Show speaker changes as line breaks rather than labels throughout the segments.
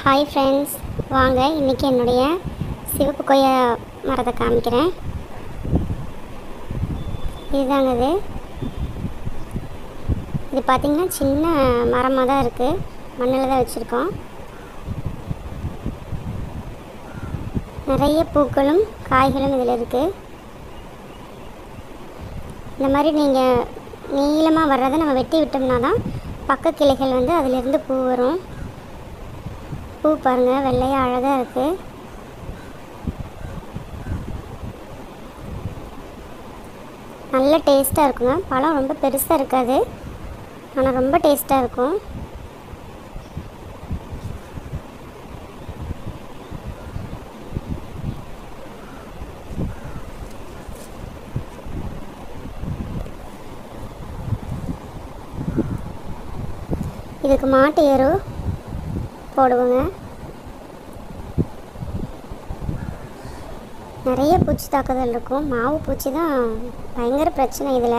hi friends வாங்க இன்றைக்கி என்னுடைய சிவப்பு கொய்யா மரத்தை காமிக்கிறேன் இதுதாங்க இது இது பார்த்திங்கன்னா சின்ன மரமாக தான் இருக்குது மண்ணில் தான் வச்சுருக்கோம் நிறைய பூக்களும் காய்களும் இதில் இருக்குது இந்த மாதிரி நீங்கள் நீளமாக வர்றதை நம்ம வெட்டி விட்டோம்னா தான் பக்க கிளைகள் வந்து அதிலிருந்து பூ வரும் பூ பாருங்கள் வெள்ளையாக அழகாக இருக்குது நல்ல டேஸ்ட்டாக இருக்குங்க பழம் ரொம்ப பெருசாக இருக்காது ஆனால் ரொம்ப டேஸ்ட்டாக இருக்கும் இதுக்கு மாட்டு எரு போடுவோங்க நிறைய பூச்சி தாக்குதல் இருக்கும் மாவு பூச்சி தான் பயங்கர பிரச்சனை இதில்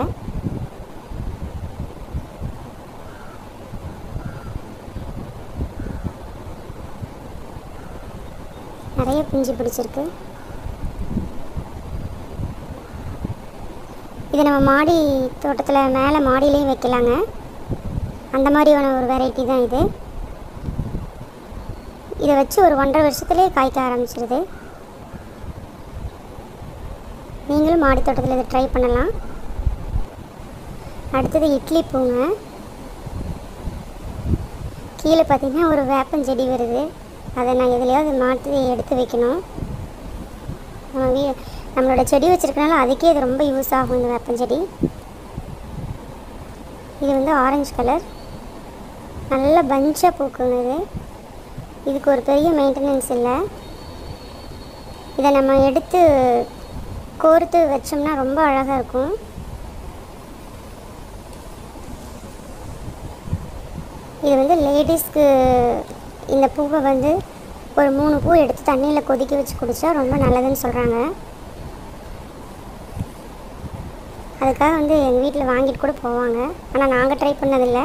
நிறைய பிஞ்சு பிடிச்சிருக்கு இது நம்ம மாடி தோட்டத்தில் மேலே மாடியிலையும் வைக்கலாங்க அந்த மாதிரியான ஒரு வெரைட்டி தான் இது இதை வச்சு ஒரு ஒன்றரை வருஷத்துலேயே காய்க்க ஆரம்பிச்சிருது நீங்களும் மாடி தோட்டத்தில் இதை ட்ரை பண்ணலாம் அடுத்தது இட்லி பூங்க கீழே பார்த்தீங்கன்னா ஒரு வேப்பஞ்செடி வருது அதை நான் எதுலையாவது மாற்றி எடுத்து வைக்கணும் நம்ம வீ நம்மளோட செடி வச்சுருக்கனால அதுக்கே இது ரொம்ப யூஸ் ஆகும் இந்த வேப்பஞ்செடி இது வந்து ஆரஞ்சு கலர் நல்ல பஞ்சாக பூக்குங்க இது இதுக்கு ஒரு பெரிய மெயின்டெனன்ஸ் இல்லை இதை நம்ம எடுத்து கோர்த்து வச்சோம்னா ரொம்ப அழகாக இருக்கும் இது வந்து லேடிஸ்க்கு இந்த பூவை வந்து ஒரு மூணு பூ எடுத்து தண்ணியில் கொதிக்க வச்சு குடித்தா ரொம்ப நல்லதுன்னு சொல்கிறாங்க அதுக்காக வந்து எங்கள் வீட்டில் வாங்கிட்டு கூட போவாங்க ஆனால் நாங்கள் ட்ரை பண்ணதில்லை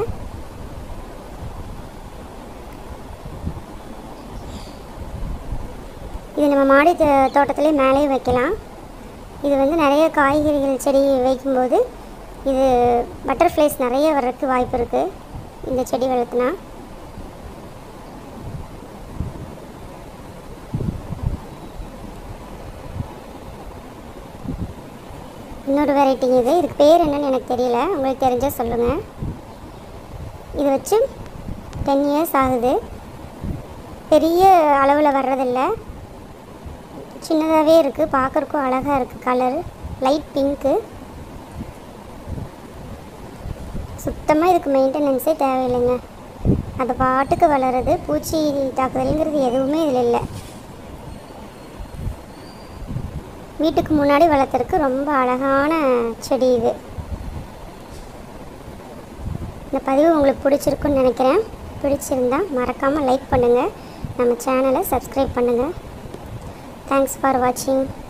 இது நம்ம மாடி தோ- தோட்டத்திலே மேலேயும் வைக்கலாம் இது வந்து நிறைய காய்கறிகள் செடி வைக்கும்போது இது பட்டர்ஃப்ளைஸ் நிறைய வர்றதுக்கு வாய்ப்பு இருக்குது இந்த செடி வளர்த்துனா இன்னொரு வெரைட்டி இது இதுக்கு பேர் என்னன்னு எனக்கு தெரியல உங்களுக்கு தெரிஞ்சால் சொல்லுங்கள் இது வச்சு டென் இயர்ஸ் ஆகுது பெரிய அளவில் வர்றதில்ல சின்னதாகவே இருக்குது பார்க்குறக்கும் அழகாக இருக்குது கலர் லைட் பிங்க்கு சுத்தமாக இதுக்கு மெயின்டெனன்ஸே தேவையில்லைங்க அது பாட்டுக்கு வளருது பூச்சி தாக்குதலுங்கிறது எதுவுமே இதில் இல்லை வீட்டுக்கு முன்னாடி வளர்த்துறதுக்கு ரொம்ப அழகான செடி இது இந்த பதிவு உங்களுக்கு பிடிச்சிருக்குன்னு நினைக்கிறேன் பிடிச்சிருந்தா மறக்காமல் லைக் பண்ணுங்கள் நம்ம சேனலை சப்ஸ்கிரைப் பண்ணுங்கள் தேங்க்ஸ் ஃபார் வாட்சிங்